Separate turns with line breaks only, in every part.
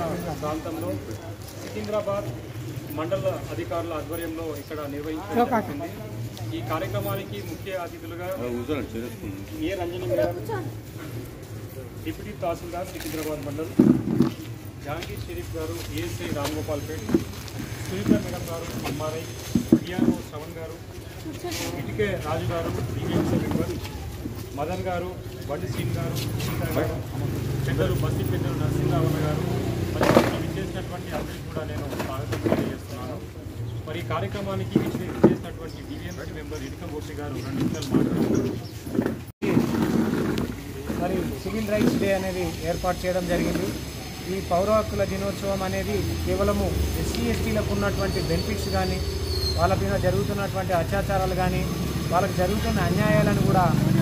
ప్రాంతంలో సికింద్రాబాద్ మండల అధికారుల ఆధ్వర్యంలో ఇక్కడ నిర్వహించడం జరుగుతుంది ఈ కార్యక్రమానికి ముఖ్య అతిథులుగా A Ranjani madam deputy tahsildar Secunderabad mandal Jahangir Sharif garu ASI Ramgopalpet Sunitha madam garu MRI PRO Shravan garu ఇటుకే రాజు గారు డివిఎంసీ మెంబర్ మదన్ గారు బండి సింగ్ గారు సీతా గారు పెద్దలు బస్తి పెద్దలు నరసింహరావణ గారు మరి ఇక్కడ విచ్చేసినటువంటి అందరికీ కూడా నేను స్వాగతం తెలియజేస్తున్నాను మరి ఈ కార్యక్రమానికి విచ్చే- విచ్చేసినటువంటి డివిఎంసీ మెంబర్ ఇటుక గోపి గారు రెండు నిమిషాలు మాట్లాడుతున్నారు
మరి సివిల్ రైట్స్ డే అనేది ఏర్పాటు చేయడం జరిగింది ఈ పౌర హక్కుల దినోత్సవం అనేది కేవలము ఎస్సీ ఎస్టీలకు ఉన్నటువంటి బెనిఫిట్స్ కానీ వాళ్ళ మీద జరుగుతున్నటువంటి అత్యాచారాలు కానీ వాళ్ళకి జరుగుతున్న అన్యాయాలను కూడా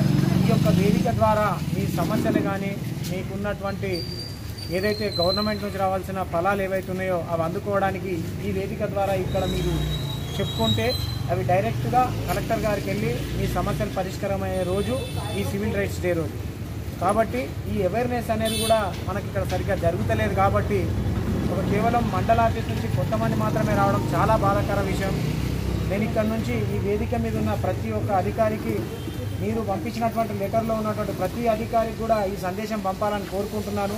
ఈ యొక్క వేదిక ద్వారా మీ సమస్యలు కానీ మీకున్నటువంటి ఏదైతే గవర్నమెంట్ నుంచి రావాల్సిన ఫలాలు ఏవైతే ఉన్నాయో అవి అందుకోవడానికి ఈ వేదిక ద్వారా ఇక్కడ మీరు చెప్పుకుంటే అవి డైరెక్ట్గా కలెక్టర్ గారికి వెళ్ళి మీ సమస్యలు పరిష్కారమయ్యే రోజు ఈ సివిల్ రైట్స్ డే రోజు కాబట్టి ఈ అవేర్నెస్ అనేది కూడా మనకి ఇక్కడ సరిగ్గా జరుగుతలేదు కాబట్టి ఒక కేవలం మండల ఆఫీస్ నుంచి కొంతమంది మాత్రమే రావడం చాలా బాధాకర విషయం నేను ఇక్కడ నుంచి ఈ వేదిక మీద ఉన్న ప్రతి ఒక్క అధికారికి మీరు పంపించినటువంటి లెటర్లో ఉన్నటువంటి ప్రతి అధికారికి కూడా ఈ సందేశం పంపాలని కోరుకుంటున్నాను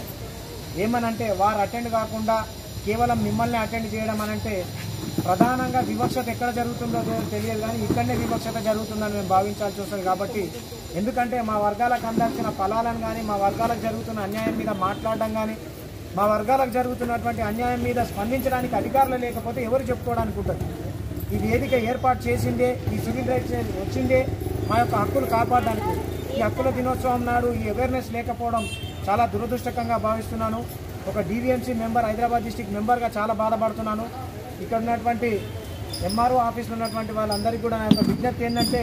ఏమనంటే వారు అటెండ్ కాకుండా కేవలం మిమ్మల్ని అటెండ్ చేయడం అనంటే ప్రధానంగా వివక్షత ఎక్కడ జరుగుతుందో తెలియదు కానీ ఇక్కడనే వివక్షత జరుగుతుందని మేము భావించాల్సి వస్తుంది కాబట్టి ఎందుకంటే మా వర్గాలకు అందాల్సిన ఫలాలను కానీ మా వర్గాలకు జరుగుతున్న అన్యాయం మీద మాట్లాడడం కానీ మా వర్గాలకు జరుగుతున్నటువంటి అన్యాయం మీద స్పందించడానికి అధికారులు లేకపోతే ఎవరు చెప్పుకోవడానికి ఉంటుంది ఈ వేదిక ఏర్పాటు చేసిందే ఈ సివిల్ రైట్స్ వచ్చిందే మా యొక్క హక్కులు కాపాడడానికి ఈ హక్కుల దినోత్సవం నాడు ఈ అవేర్నెస్ లేకపోవడం చాలా దురదృష్టకంగా భావిస్తున్నాను ఒక డీవీఎంసీ మెంబర్ హైదరాబాద్ డిస్టిక్ మెంబర్గా చాలా బాధపడుతున్నాను ఇక్కడ ఉన్నటువంటి ఎంఆర్ఓ ఆఫీస్లో ఉన్నటువంటి వాళ్ళందరికీ కూడా నా యొక్క విజ్ఞప్తి ఏంటంటే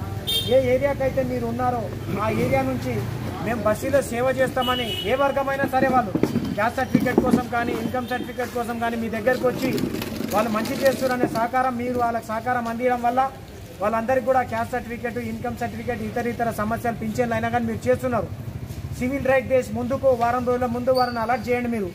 ఏ ఏరియాకైతే మీరు ఉన్నారో ఆ ఏరియా నుంచి మేము బస్సులో సేవ చేస్తామని ఏ వర్గమైనా సరే వాళ్ళు గ్యాస్ సర్టిఫికేట్ కోసం కానీ ఇన్కమ్ సర్టిఫికేట్ కోసం కానీ మీ దగ్గరకు వచ్చి వాళ్ళు మంచి చేస్తున్నారనే సహకారం మీరు వాళ్ళకి సహకారం అందించడం వల్ల వాళ్ళందరికీ కూడా క్యాస్ట్ సర్టిఫికేట్ ఇన్కమ్ సర్టిఫికేట్ ఇతర ఇతర సమస్యలు పింఛన్లు అయినా కానీ మీరు చేస్తున్నారు సివిల్ రైట్ డేస్ ముందుకు వారం రోజుల ముందు వారిని అలర్ట్ చేయండి మీరు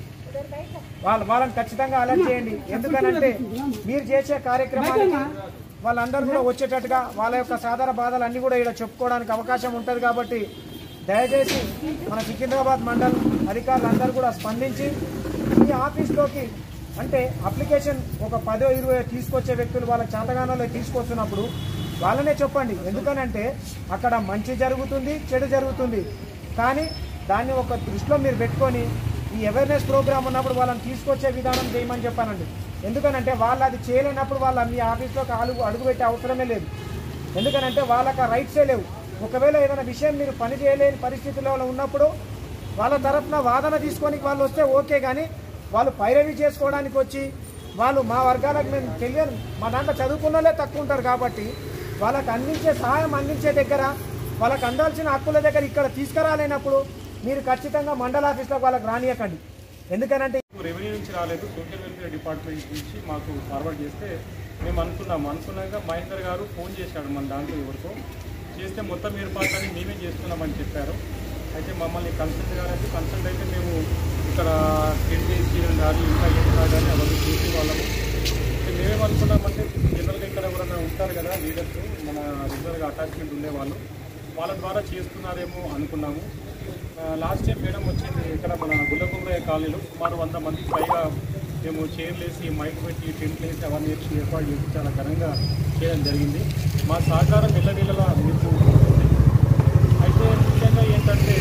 వాళ్ళు వాళ్ళని ఖచ్చితంగా అలర్ట్ చేయండి ఎందుకనంటే మీరు చేసే కార్యక్రమానికి వాళ్ళందరూ కూడా వచ్చేటట్టుగా వాళ్ళ యొక్క సాధారణ బాధలు అన్ని కూడా ఇక్కడ చెప్పుకోవడానికి అవకాశం ఉంటుంది కాబట్టి దయచేసి మన సికింద్రాబాద్ మండల్ అధికారులందరూ కూడా స్పందించి ఈ ఆఫీస్లోకి అంటే అప్లికేషన్ ఒక పదో ఇరవై తీసుకొచ్చే వ్యక్తులు వాళ్ళ చేతగానంలో తీసుకొస్తున్నప్పుడు వాళ్ళనే చెప్పండి ఎందుకనంటే అక్కడ మంచి జరుగుతుంది చెడు జరుగుతుంది కానీ దాన్ని ఒక దృష్టిలో మీరు పెట్టుకొని ఈ అవేర్నెస్ ప్రోగ్రామ్ ఉన్నప్పుడు వాళ్ళని తీసుకొచ్చే విధానం చేయమని చెప్పానండి ఎందుకనంటే వాళ్ళు అది చేయలేనప్పుడు వాళ్ళ మీ ఆఫీస్లోకి అడుగు అడుగుపెట్టే అవసరమే లేదు ఎందుకనంటే వాళ్ళకి ఆ రైట్సే లేవు ఒకవేళ ఏదైనా విషయం మీరు పని చేయలేని పరిస్థితిలో ఉన్నప్పుడు వాళ్ళ తరఫున వాదన తీసుకొని వాళ్ళు వస్తే ఓకే కానీ వాళ్ళు పైరవి చేసుకోవడానికి వచ్చి వాళ్ళు మా వర్గాలకు మేము తెలియదు మా దాంట్లో చదువుకున్న వాళ్ళే తక్కువ ఉంటారు కాబట్టి వాళ్ళకి అందించే సహాయం అందించే దగ్గర వాళ్ళకి అందాల్సిన హక్కుల దగ్గర ఇక్కడ తీసుకురాలేనప్పుడు మీరు ఖచ్చితంగా మండల ఆఫీస్లోకి వాళ్ళకి రానియకండి ఎందుకనంటే
రెవెన్యూ నుంచి రాలేదు సోషల్ వెల్ఫేర్ డిపార్ట్మెంట్ నుంచి మాకు ఫార్వర్డ్ చేస్తే మేము అనుకున్నాము అనుకున్నాక మహేందర్ గారు ఫోన్ చేశాడు మన దాంట్లో ఎవరికో చేస్తే మొత్తం ఏర్పాట్లని మేమే చేస్తున్నామని చెప్పారు అయితే మమ్మల్ని కన్సల్ట్ గారైతే కన్సల్ట్ అయితే మేము ఇక్కడ టెన్ డేస్ చేయడం కానీ ఇంకా ఏం కాదని అవన్నీ చేసే వాళ్ళము అయితే మేమేమనుకున్నామంటే జనరల్గా ఇక్కడ ఎవరైనా ఉంటారు కదా లీడర్స్ మన రెగ్యులర్గా అటాచ్మెంట్ ఉండేవాళ్ళు వాళ్ళ ద్వారా చేస్తున్నారేమో అనుకున్నాము లాస్ట్ టైం మేడం వచ్చింది ఇక్కడ మన గుల్లకుంగయ్య కాలనీలో సుమారు వంద మందికి పైగా మేము చైర్లు వేసి మైక్ పెట్టి టెంట్లు వేసి అవన్నీ వేసి ఏర్పాటు చేసి చాలా ఘనంగా చేయడం జరిగింది మా సహకారం నెలనెలలా మీకు ఉంటుంది అయితే ముఖ్యంగా ఏంటంటే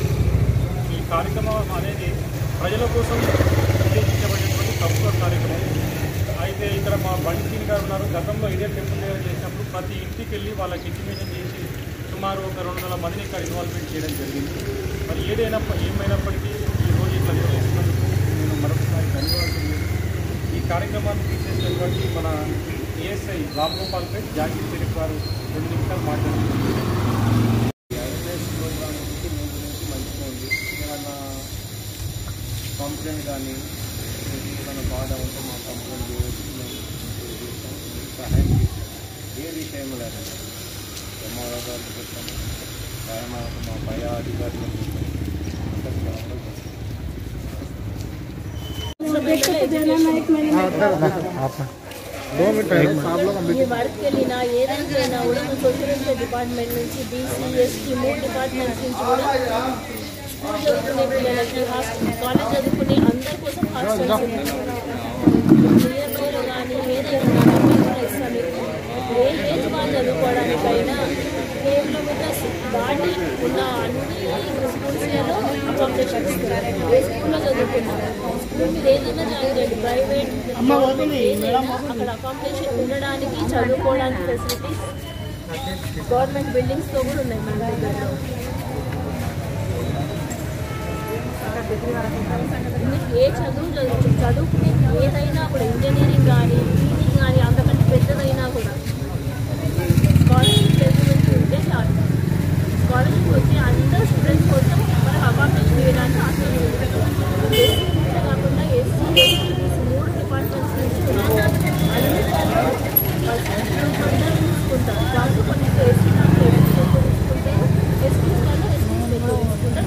ఈ కార్యక్రమం అనేది ప్రజల కోసం ఉద్దేశించబడినటువంటి తక్కువ కార్యక్రమం అయితే ఇక్కడ మా బండి సింగ్ గారు ఉన్నారు గతంలో ఇదే టెంపుల్ దగ్గర చేసినప్పుడు ప్రతి ఇంటికి వెళ్ళి వాళ్ళకి ఇంటిమేషన్ చేసి సుమారు ఒక రెండు వందల మందిని ఇక్కడ ఇన్వాల్వ్మెంట్ చేయడం జరిగింది మరి ఏదైనా ఏమైనప్పటికీ ఈ రోజు ఇట్లా నిర్వహిస్తున్నందుకు నేను మరొకసారి ధన్యవాదాలు తెలియజేస్తున్నాను. ఈ కార్యక్రమాన్ని తీసేసినటువంటి మన ASI Ramgopalpet Jahangir Sharif garu రెండు నిమిషాలు మాట్లాడుతున్నారు
అవేర్నెస్ ప్రోగ్రామ్ గురించి మీ గురించి మంచిగా ఉంది ఏమన్నా కంప్లైంట్ కానీ ఏదైనా బాధ ఉంటే మా కంప్లైంట్ చేయవచ్చు మేము ఇది చేస్తాం మీకు సహాయం చేస్తాం ఏ విషయంలో లేదండి ఎంఆర్ఓ గారికి చెప్తాము సహాయం మా పై అధికారులకు చెప్తాము అందరికీ అందరూ చేస్తాం
అవసరం ఈ వర్క్ వెళ్ళినా ఏదైనా వెళ్ళినా కూడా మన సోషల్ వెల్ఫేర్ డిపార్ట్మెంట్ నుంచి బీసీ ఎస్టీ మూడు డిపార్ట్మెంట్స్ నుంచి కూడా స్కూల్ చదువుకునే పిల్లలకి హాస్టల్ కాలేజ్ చదువుకునే అందరి కోసం హాస్టల్స్ నియర్ బైలో కానీ ఏదైనా కానీ కూడా ఇస్తాం మీకు ఏ ఏజ్ వాళ్ళు చదువుకోవడానికైనా కిలోమీటర్స్ దాటి ఉన్న అన్ని స్కూల్స్లలో అకామిడేషన్ ఇస్తారు ఏ స్కూల్లో చదువుకున్నారు స్కూల్ మీరు ఏదైనా జాయిన్ చేయండి ప్రైవేట్ గవర్నమెంట్ ఏదైనా అక్కడ అకామిడేషన్ ఉండడానికి చదువుకోవడానికి ఫెసిలిటీస్ గవర్నమెంట్ బిల్డింగ్స్తో కూడా ఉన్నాయి మన దగ్గరలో మీకు ఏ చదువు చదువు చదువుకునే ఏదైనా కూడా ఇంజనీరింగ్ కానీ ఇంజనీరింగ్ కానీ అంతకంటే పెద్దదైనా కూడా స్కాలర్షిప్ ఫెసిలిటీ ఉంటే చాలు స్కాలర్షిప్ వచ్చి అందరు స్టూడెంట్స్ కోసం మనకు అకామిడేషన్ వేయడానికి ఆసక్తి ఉంది ఎస్సీ కాకుండా ఎస్సీ ఎస్టీ మూడు డిపార్ట్మెంట్స్ నుంచి అందరూ అందరూ తీసుకుంటారు వాళ్ళు కొన్ని ఎస్సీ దాంట్లో ఎస్సీ ఎక్కువ తీసుకుంటారు ఎస్టీ దాంట్లో ఎస్టీ ఎక్కువ తీసుకుంటారు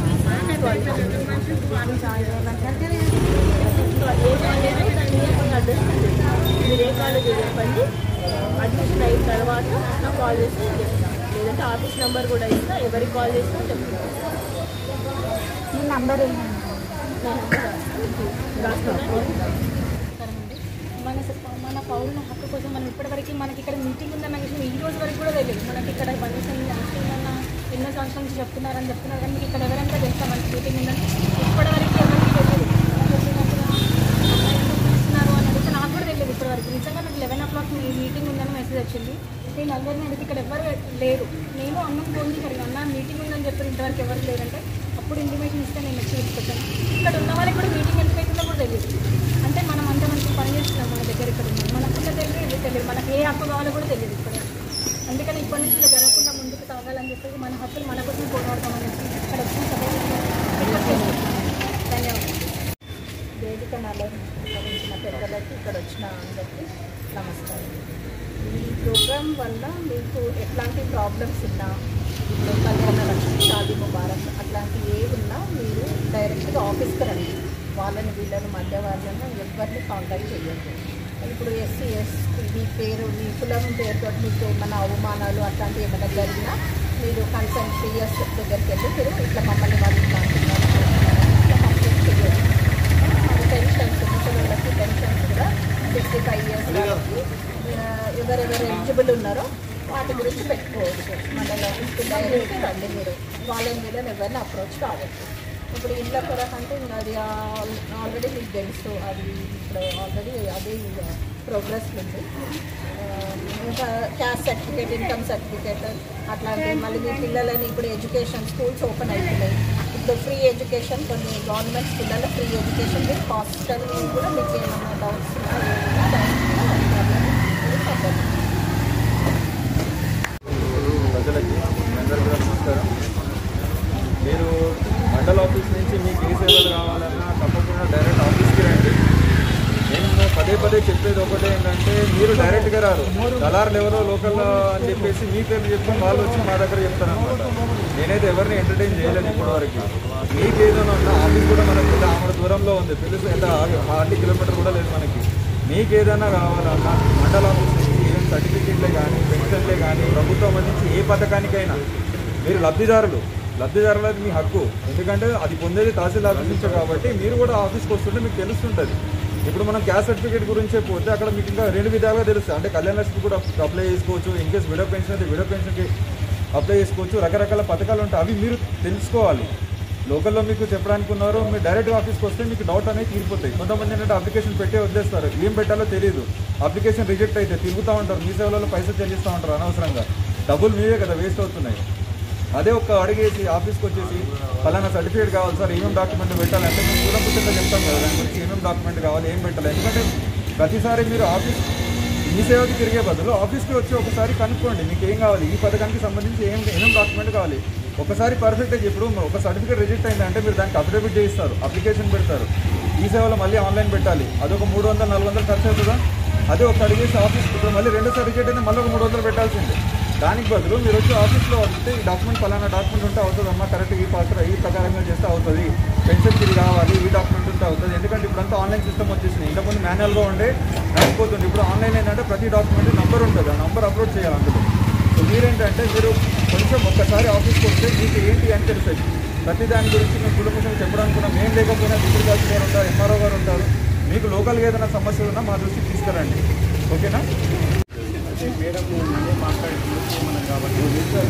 ఇంకా ఏ కాలేజ్ దాని నియర్ అడ్రస్ మీరు ఏ కాలేజ్ చెప్పండి అడ్మిషన్ అయిన తర్వాత నా కాల్ చేసి నేను చెప్తాను లేదంటే ఆఫీస్ నెంబర్ కూడా ఇస్తా ఎవరికి కాల్ చేసినా చెప్తాను
మీ నంబర్
నా నెంబర్ రాసుకున్నాను
మన మన పౌరుల హక్కు కోసం మనం ఇప్పటివరకు మనకి ఇక్కడ మీటింగ్ ఉందన్న విషయం ఈ రోజు వరకు కూడా తెలియదు మనకి ఇక్కడ కనీసం ఉందన్న ఎన్నో సంవత్సరాల నుంచి చెప్తున్నారని చెప్తున్నారు కానీ మీకు ఇక్కడ ఎవరంతా తెలుసా మనకి మీటింగ్ ఉందని ఇప్పటివరకు ఎవరికి తెలియదు ఇస్తున్నారు అని అడిగితే నాకు కూడా తెలియదు ఇప్పటివరకు నిజంగా నాకు లెవెన్ ఓ క్లాక్ మీ మీటింగ్ ఉందని మెసేజ్ వచ్చింది నేను అందరినీ అడిగితే ఇక్కడ ఎవరు లేరు నేను అన్నం ఫోన్ చేశాను అన్న మీటింగ్ ఉందని చెప్పి ఇంతవరకు ఎవరు లేరంటే అప్పుడు ఇంటిమేషన్ ఇస్తే నేను వచ్చి తీసుకొచ్చాను ఇక్కడ ఉన్న వాళ్ళకి కూడా మీటింగ్ ఎంత అవుతుందో కూడా తెలియదు అంటే మనం అంత మంచి పని చేస్తున్నాం మన దగ్గర ఇక్కడ ఉన్నాం మనకున్న తెలియదు ఇది తెలియదు మనకి ఏ హక్కు కావాలో కూడా తెలియదు ఇక్కడ అందుకని ఇప్పటి నుంచి ఇలా జరగకుండా ముందుకు తాగాలని చెప్పేసి మన హక్కులు మన కోసం పోరాడతామని చెప్పి ఇక్కడ వచ్చిన సభ రిక్వెస్ట్ చేస్తున్నాం ధన్యవాదాలు
వేదిక అలంకరించిన పెద్దలకి ఇక్కడ వచ్చిన అందరికీ నమస్కారం ఈ ప్రోగ్రామ్ వల్ల మీకు ఎట్లాంటి ప్రాబ్లమ్స్ ఉన్నా ఇప్పుడు కళ్యాణ లక్ష్మి షాదీ ముబారక్ అట్లాంటి ఏ ఉన్నా మీరు డైరెక్ట్గా ఆఫీస్కి రండి వాళ్ళని వీళ్ళని మధ్య వాళ్ళని ఎవరిని కాంటాక్ట్ చేయొద్దు ఇప్పుడు ఎస్సీ ఎస్టీ మీ పేరు మీ కులం పేరుతో మీకు ఏమైనా అవమానాలు అట్లాంటివి ఏమైనా జరిగినా మీరు కన్సర్న్ సిఎస్ దగ్గరికి వెళ్ళి మీరు ఇట్లా మమ్మల్ని వాళ్ళు ఇట్లా అంటున్నారు ఇట్లా కంప్లైంట్ చేయొచ్చు పెన్షన్స్ ముసలిళ్ళకి పెన్షన్స్ కూడా సిక్స్టీ ఫైవ్ ఇయర్స్ వాళ్ళకి ఆ, ఎవరెవరు ఎలిజిబుల్ ఉన్నారో వాటి గురించి పెట్టుకోవచ్చు మండల ఆఫీస్కి డైరెక్ట్ రండి మీరు వాళ్ళని మీద ఎవరిని అప్రోచ్ కావచ్చు ఇప్పుడు ఇళ్ళ కొరకు అంటే ఇంకా అది ఆల్రెడీ మీకు తెలుసు అది ఇప్పుడు ఆల్రెడీ అది ప్రోగ్రెస్ ఉంది ఆ, ఇంకా క్యాస్ట్ సర్టిఫికేట్ ఇన్కమ్ సర్టిఫికేట్ అట్లాంటివి మళ్ళీ మీ పిల్లలని ఇప్పుడు ఎడ్యుకేషన్ స్కూల్స్ ఓపెన్ అవుతున్నాయి ఇప్పుడు ఫ్రీ ఎడ్యుకేషన్ కొన్ని గవర్నమెంట్ పిల్లల ఫ్రీ ఎడ్యుకేషన్ విత్ హాస్టల్ కూడా మీకు ఏమైనా డౌట్స్
ప్రజలకి అందరికీ కూడా నమస్కారం మీరు మండల ఆఫీస్ నుంచి మీకు ఏ సేవలు కావాలన్నా తప్పకుండా డైరెక్ట్ ఆఫీస్కి రండి నేను పదే పదే చెప్పేది ఒకటే ఏంటంటే మీరు డైరెక్ట్గా రారు దళారులు ఎవరో లోకల్ అని చెప్పేసి మీ పేరు చెప్పుకొని వాళ్ళు వచ్చి మా దగ్గర చెప్తారనమాట నేనైతే ఎవరిని ఎంటర్టైన్ చేయలేదు ఇప్పటివరకు మీకు ఏదైనా ఉన్నా ఆఫీస్ కూడా మనకి పెద్ద ఆమె దూరంలో ఉంది తెలుసు ఎంత ఫార్టీ కిలోమీటర్ కూడా లేదు మనకి మీకు ఏదైనా కావాలన్నా మండల ఆఫీస్ నుంచి ఏం సర్టిఫికేట్లే కానీ పెన్షన్లే కానీ ప్రభుత్వం నుంచి ఏ పథకానికైనా మీరు లబ్ధిదారులు లబ్ధిదారులది మీ హక్కు ఎందుకంటే అది పొందేది తహసీల్ ఆఫీస్ నుంచే కాబట్టి మీరు కూడా ఆఫీస్కి వస్తుంటే మీకు తెలుస్తుంటుంది ఇప్పుడు మనం క్యాస్ట్ సర్టిఫికేట్ గురించే పోతే అక్కడ మీకు ఇంకా రెండు విధాలుగా తెలుస్తుంది అంటే కళ్యాణ లక్ష్మి కూడా అప్లై చేసుకోవచ్చు ఇన్ కేసు విడో పెన్షన్ అయితే విడో పెన్షన్కి అప్లై చేసుకోవచ్చు రకరకాల పథకాలు ఉంటాయి అవి మీరు తెలుసుకోవాలి లోకల్లో మీకు చెప్పడానికి ఉన్నారు మీరు డైరెక్ట్ ఆఫీస్కి వస్తే మీకు డౌట్ అనేది తీరిపోతాయి కొంతమంది ఏంటంటే అప్లికేషన్ పెట్టే వదిలేస్తారు ఏం పెట్టాలో తెలియదు అప్లికేషన్ రిజెక్ట్ అయితే తిరుగుతూ ఉంటారు మీ సేవలలో పైసలు చెల్లిస్తూ ఉంటారు అనవసరంగా డబ్బులు మీవే కదా వేస్ట్ అవుతున్నాయి అదే ఒక అడిగేసి ఆఫీస్కి వచ్చేసి ఫలానా సర్టిఫికేట్ కావాలి సార్ ఏమేమి డాక్యుమెంట్ పెట్టాలంటే మేము కూడపుచ్చంగా చెప్తాం కదా దాని గురించి ఏమేమి డాక్యుమెంట్ కావాలి ఏం పెట్టాలి ఎందుకంటే ప్రతిసారి మీరు ఆఫీస్ మీ సేవకి తిరిగే బదులు ఆఫీస్కి వచ్చి ఒకసారి కనుక్కోండి మీకు ఏం కావాలి ఈ పథకానికి సంబంధించి ఏం ఏమేమి డాక్యుమెంట్ కావాలి ఒకసారి పర్ఫెక్ట్గా ఇప్పుడు ఒక సర్టిఫికేట్ రిజెక్ట్ అయిందంటే మీరు దానికి అఫిడవిట్ చేయిస్తారు అప్లికేషన్ పెడతారు ఈ సేవలో మళ్ళీ ఆన్లైన్ పెట్టాలి అదొక మూడు వందలు నాలుగు వందలు ఖర్చు అవుతుందా అదే ఒక అడిగేసి ఆఫీస్ ఇప్పుడు మళ్ళీ రెండోసారి రిజెక్ట్ అయితే మళ్ళీ ఒక మూడు వందలు పెట్టాల్సిందే దానికి బదులు మీరు వచ్చి ఆఫీస్లో వస్తే ఈ డాక్యుమెంట్ ఫలానా డాక్యుమెంట్ ఉంటే అవుతుంది అమ్మా కరెక్ట్ ఈ పాత్ర ఈ ప్రకారంగా చేస్తే అవుతుంది పెన్షన్కి ఇది కావాలి ఈ డాక్యుమెంట్ ఉంటే అవుతుంది ఎందుకంటే ఇప్పుడంతా ఆన్లైన్ సిస్టమ్ వచ్చేసింది ఇంతకుముందు మాన్యువల్గా ఉండే అయిపోతుంది ఇప్పుడు ఆన్లైన్ ఏంటంటే ప్రతి డాక్యుమెంట్ నంబర్ ఉంటుంది ఆ నంబర్ అప్లోడ్ చేయాలి అందులో సో మీరేంటంటే మీరు కొంచెం ఒక్కసారి ఆఫీస్కి వస్తే మీకు ఏంటి అని తెలుస్తుంది ప్రతి దాని గురించి మేము కుటుంబం చెప్పడానుకున్నా మేము లేకపోయినా డిగ్రీ కాల్సి గారు ఉంటారు ఎంఆర్ఓ గారు ఉంటారు మీకు లోకల్గా ఏదైనా సమస్యలు ఉన్నా మా దృష్టికి తీసుకురండి ఓకేనా
అంటే మేడం నన్నే మాట్లాడి చేయమన్నది కాబట్టి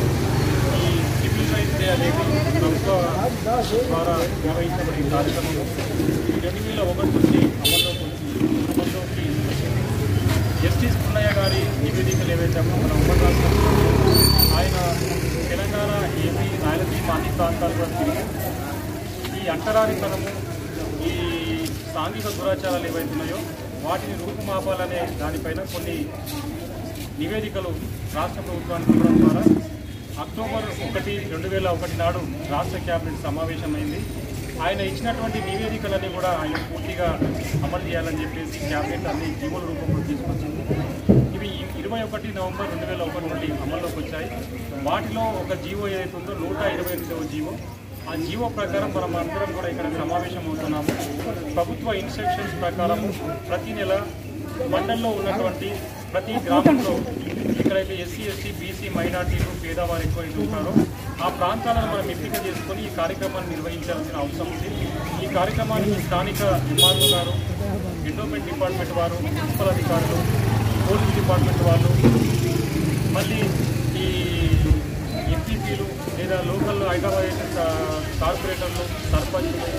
ఈ సివిల్ రైట్స్ డే అనేది ప్రభుత్వ ద్వారా నిర్వహించబడిన ఈ కార్యక్రమం ఈ రెండు వేల ఒకటి నుంచి అమల్లోకి వచ్చి అమల్లోకి జస్టిస్ పున్నయ్య గారి నివేదికలు ఏవైతే మన ఉమ్మడి రాష్ట్రంలో ఆయన తెలంగాణ ఏపీ రాయలసీమ అన్ని ప్రాంతాలు కూడా తిరిగి ఈ అంటరానితనము ఈ సాంఘిక దురాచారాలు ఏవైతే ఉన్నాయో వాటిని రూపుమాపాలనే దానిపైన కొన్ని నివేదికలు రాష్ట్ర ప్రభుత్వానికి ఇవ్వడం ద్వారా అక్టోబర్ ఒకటి రెండు వేల ఒకటి నాడు రాష్ట్ర క్యాబినెట్ సమావేశమైంది ఆయన ఇచ్చినటువంటి నివేదికలన్నీ కూడా ఆయన పూర్తిగా అమలు చేయాలని చెప్పేసి క్యాబినెట్ అన్ని జీవోల రూపంలో తీసుకొచ్చింది ఇవి ఇరవై ఒకటి నవంబర్ రెండు వేల ఒకటి నుండి అమల్లోకి వచ్చాయి వాటిలో ఒక జీవో ఏదైతే ఉందో నూట ఇరవై ఎనిమిదవ జీవో ఆ జీవో ప్రకారం మనం అందరం కూడా ఇక్కడ సమావేశం అవుతున్నాము ప్రభుత్వ ఇన్స్ట్రక్షన్స్ ప్రకారము ప్రతి నెల మండల్లో ఉన్నటువంటి ప్రతి గ్రామంలో ఎక్కడైతే ఎస్సీ ఎస్టీ బీసీ మైనార్టీలు పేదవారు ఎక్కువైతే ఉంటారో ఆ ప్రాంతాలను మనం ఎంపిక చేసుకొని ఈ కార్యక్రమాన్ని నిర్వహించాల్సిన అవసరం ఉంది ఈ కార్యక్రమానికి స్థానిక ఎంఆర్ఓ గారు ఎండోమెంట్ డిపార్ట్మెంట్ వారు మున్సిపల్ అధికారులు పోలీస్ డిపార్ట్మెంట్ వాళ్ళు మళ్ళీ ఈ ఎంపీపీలు లేదా లోకల్ హైదరాబాద్ కార్పొరేటర్లు సర్పంచ్లు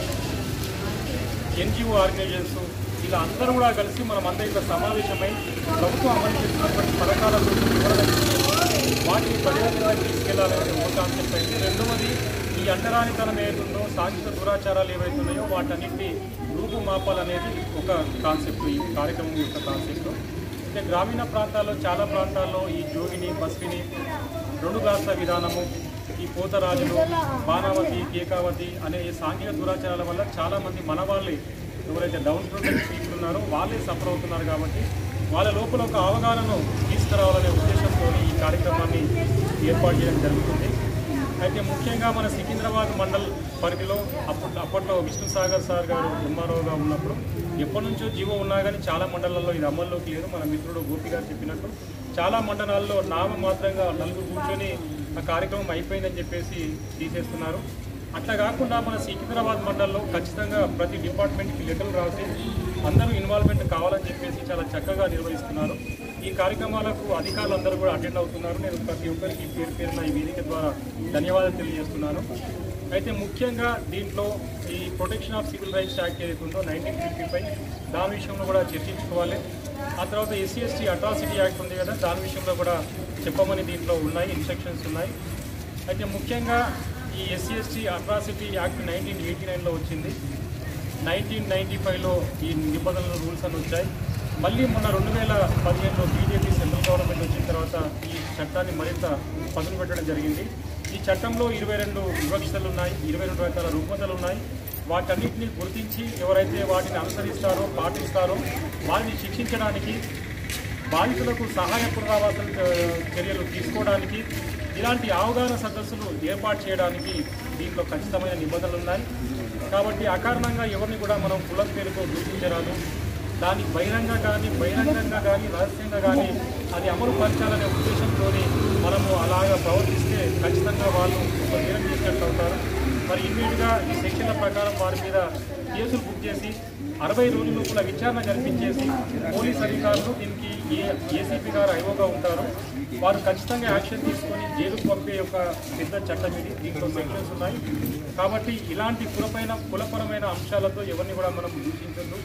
ఎన్జిఓ ఆర్గనైజేషన్స్ ఇలా అందరూ కూడా కలిసి మనం అందరం ఇక్కడ సమావేశమై ప్రభుత్వం అమలు చేస్తున్నటువంటి పథకాలను వివరణ ఇచ్చి వాటిని ప్రజలకు తీసుకెళ్లాలనే ఒక కాన్సెప్ట్ అయితే రెండవది ఈ అంటరానితనం ఏదైతుందో సాంఘిక దురాచారాలు ఏవైతే ఉన్నాయో వాటన్నింటినీ రూపుమాపాలనేది ఒక కాన్సెప్ట్ ఈ కార్యక్రమం యొక్క కాన్సెప్ట్ అయితే గ్రామీణ ప్రాంతాల్లో చాలా ప్రాంతాల్లో ఈ జోగిని బస్విని రెండు గ్లాసుల విధానము ఈ పోతరాజులు బాణావతి కేకావతి అనే ఈ సాంఘిక దురాచారాల వల్ల చాలామంది మన వాళ్ళే ఎవరైతే డౌన్ ప్రోడక్ట్ పీపుల్ ఉన్నారో వాళ్ళే సఫర్ అవుతున్నారు కాబట్టి వాళ్ళ లోపల ఒక అవగాహనను తీసుకురావాలనే ఉద్దేశంతో ఈ కార్యక్రమాన్ని ఏర్పాటు చేయడం జరుగుతుంది అయితే ముఖ్యంగా మన సికింద్రాబాద్ మండల్ పరిధిలో అప్పట్లో అప్పట్లో విష్ణుసాగర్ సార్ గారు ఎంఆర్ఓగా ఉన్నప్పుడు ఎప్పటి నుంచో జీవో ఉన్నా కానీ చాలా మండలాల్లో ఇది అమల్లోకి లేదు మన మిత్రుడు గోపి గారు చెప్పినట్టు చాలా మండలాల్లో నామ మాత్రంగా నలుగురు కూర్చొని ఆ కార్యక్రమం అయిపోయిందని చెప్పేసి తీసేస్తున్నారు అట్లా కాకుండా మన సికింద్రాబాద్ మండలంలో ఖచ్చితంగా ప్రతి డిపార్ట్మెంట్కి లెటర్లు రాసి అందరూ ఇన్వాల్వ్మెంట్ కావాలని చెప్పేసి చాలా చక్కగా నిర్వహిస్తున్నారు ఈ కార్యక్రమాలకు అధికారులు అందరూ కూడా అటెండ్ అవుతున్నారు నేను ప్రతి ఒక్కరికి పేరు పేరున ఈ వేదిక ద్వారా ధన్యవాదాలు తెలియజేస్తున్నాను అయితే ముఖ్యంగా దీంట్లో ఈ protection of civil rights act ఏదైతే ఉందో నైన్టీన్ ఫిఫ్టీ ఫైవ్ దాని విషయంలో కూడా చర్చించుకోవాలి ఆ తర్వాత ఎస్సీ ఎస్టీ అట్రాసిటీ యాక్ట్ ఉంది కదా దాని విషయంలో కూడా చెప్పమని దీంట్లో ఉన్నాయి ఇన్స్ట్రక్షన్స్ ఉన్నాయి అయితే ముఖ్యంగా ఈ SC ST atrocity act nineteen eighty నైన్లో వచ్చింది నైన్టీన్ నైంటీ ఫైవ్లో ఈ నిబంధనలు రూల్స్ అని వచ్చాయి మళ్ళీ మొన్న రెండు వేల పదిహేనులో బీజేపీ సెంట్రల్ గవర్నమెంట్ వచ్చిన తర్వాత ఈ చట్టాన్ని మరింత పదును పెట్టడం జరిగింది ఈ చట్టంలో ఇరవై రెండు వివక్షతలు ఉన్నాయి ఇరవై రెండు రకాల రుగ్మతలు ఉన్నాయి వాటన్నిటిని గుర్తించి ఎవరైతే వాటిని అనుసరిస్తారో పాటిస్తారో వారిని శిక్షించడానికి బాధితులకు సహాయ పునరావాస చర్యలు తీసుకోవడానికి ఇలాంటి అవగాహన సదస్సులు ఏర్పాటు చేయడానికి దీంట్లో ఖచ్చితమైన నిబంధనలు ఉన్నాయి కాబట్టి అకారణంగా ఎవరిని కూడా మనం కులం పేరుతో గుర్తించరాదు దాన్ని బహిరంగ కానీ బహిరంగంగా కానీ రహస్యంగా కానీ అది అమలు పరచాలనే ఉద్దేశంతో మనము అలాగా ప్రవర్తిస్తే ఖచ్చితంగా వాళ్ళు ఒక నేరం చేసినట్టు అవుతారు మరి ఇమ్మీడియట్గా ఈ సెక్షన్ల ప్రకారం వారి మీద కేసులు బుక్ చేసి అరవై రోజుల లోపల విచారణ జరిపించేసి పోలీస్ అధికారులు దీనికి ఏ ఏసీపీ గారు ఐఓగా ఉంటారు వారు ఖచ్చితంగా యాక్షన్ తీసుకొని జైలుకు పంపే ఒక పెద్ద చట్టం ఇది దీంట్లో సెక్షన్స్ ఉన్నాయి కాబట్టి ఇలాంటి కులపైన కులపరమైన అంశాలతో ఎవరిని కూడా మనం దూషించద్దు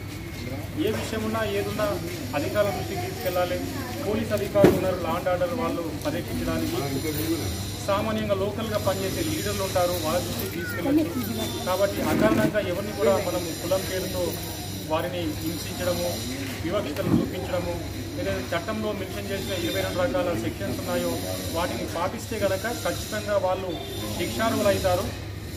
ఏ విషయం ఉన్నా ఏదున్నా అధికారుల దృష్టికి తీసుకెళ్ళాలి పోలీస్ అధికారులు ఉన్నారు లా అండ్ ఆర్డర్ వాళ్ళు పర్యటించడానికి సామాన్యంగా లోకల్గా పనిచేసే లీడర్లు ఉంటారు వాళ్ళ దృష్టికి తీసుకెళ్ళచ్చు కాబట్టి అకారణంగా ఎవరిని కూడా మనం కులం పేరుతో వారిని హింసించడము వివక్షతలు చూపించడము ఏదైతే చట్టంలో మెన్షన్ చేసిన ఇరవై రెండు రకాల సెక్షన్స్ ఉన్నాయో వాటిని పాటిస్తే కనుక ఖచ్చితంగా వాళ్ళు శిక్షార్హులు అవుతారు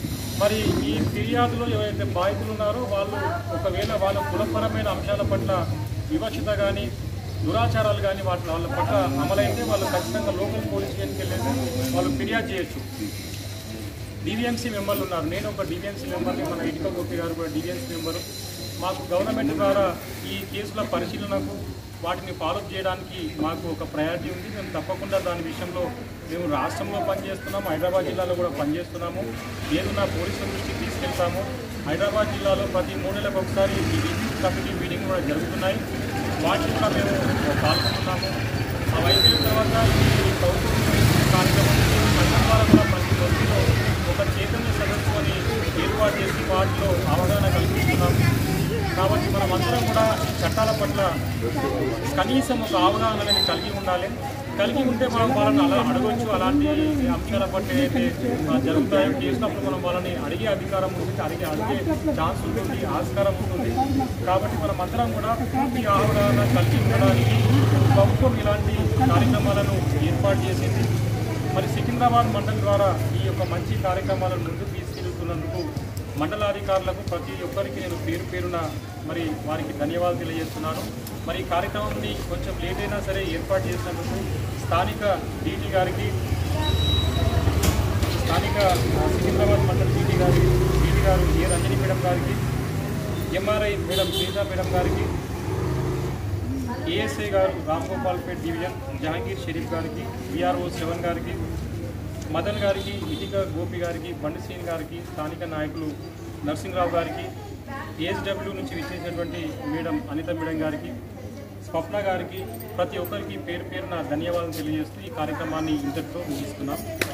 మరి ఈ ఫిర్యాదులో ఎవరైతే బాధితులు ఉన్నారో వాళ్ళు ఒకవేళ వాళ్ళ కులపరమైన అంశాల పట్ల వివక్షత కానీ దురాచారాలు కానీ వాటి వాళ్ళ పట్ల అమలైతే వాళ్ళు ఖచ్చితంగా లోకల్ పోలీస్ స్టేషన్కి వెళ్ళేసి వాళ్ళు ఫిర్యాదు చేయొచ్చు డివిఎంసీ మెంబర్లు ఉన్నారు నేను ఒక డివిఎంసీ మెంబర్ని మన ఇటుక గోపి గారు కూడా డివిఎంసీ మెంబరు మాకు గవర్నమెంట్ ద్వారా ఈ కేసుల పరిశీలనకు వాటిని ఫాలోఅప్ చేయడానికి మాకు ఒక ప్రయారిటీ ఉంది మేము తప్పకుండా దాని విషయంలో మేము రాష్ట్రంలో పనిచేస్తున్నాము హైదరాబాద్ జిల్లాలో కూడా పనిచేస్తున్నాము ఏదైనా పోలీసుల దృష్టికి తీసుకెళ్తాము హైదరాబాద్ జిల్లాలో ప్రతి మూడు నెలలకు ఒకసారి ఈ రివ్యూ కమిటీ మీటింగ్ కూడా జరుగుతున్నాయి వాటిని కూడా మేము పాల్గొంటున్నాము అవి అయిపోయిన తర్వాత ఈ కౌన్సిలింగ్ కార్యక్రమం సంఘం ద్వారా కూడా ప్రతి ఒక్కరిలో ఒక చైతన్య సదస్సు అని ఏర్పాటు చేసి వాటిలో అవగాహన కల్పిస్తున్నాం కాబట్టి మనం అందరం కూడా ఈ చట్టాల పట్ల కనీసం ఒక అవగాహన అనేది కలిగి ఉండాలి కలిగి ఉంటే మనం వాళ్ళని అలా అడగొచ్చు అలాంటి అంశాల పట్ల ఏదైతే ఆ, జరుగుతాయో చేసినప్పుడు మనం వాళ్ళని అడిగే అధికారం ఉంటుంది అడిగే అడిగే ఛాన్స్ ఉంటుంది ఆస్కారం ఉంటుంది కాబట్టి మనం అందరం కూడా పూర్తి అవగాహన కలిగి ఉండడానికి ప్రభుత్వం ఇలాంటి కార్యక్రమాలను ఏర్పాటు చేసింది మరి సికింద్రాబాద్ మండలి ద్వారా ఈ యొక్క మంచి కార్యక్రమాలను ముందుకు తీసుకెళ్తున్నందుకు మండలాధికారులకు ప్రతి ఒక్కరికి నేను పేరు పేరున మరి వారికి ధన్యవాదాలు తెలియజేస్తున్నాను మరి ఈ కార్యక్రమంని కొంచెం లేట్ అయినా సరే ఏర్పాటు చేసినందుకు స్థానిక డీటీ గారికి స్థానిక ఆ, సికింద్రాబాద్ మండలి డీటీ గారికి DT garu A Ranjani madam గారికి ఎంఆర్ఐ మేడం శ్రీజా మేడం గారికి ASI garu Ramgopalpet division Jahangir Sharif గారికి విఆర్ఓ సెవెన్ గారికి మదన్ గారికి ఇటిక గోపి గారికి బండి శ్రీని గారికి స్థానిక నాయకులు నరసింహరావు గారికి ఏఎస్డబ్ల్యూ నుంచి విచ్చేసినటువంటి మేడం అనిత మేడం గారికి స్వప్న గారికి ప్రతి ఒక్కరికి పేరు పేరున ధన్యవాదాలు తెలియజేస్తూ ఈ కార్యక్రమాన్ని ఇంతటితో ముగిస్తున్నాం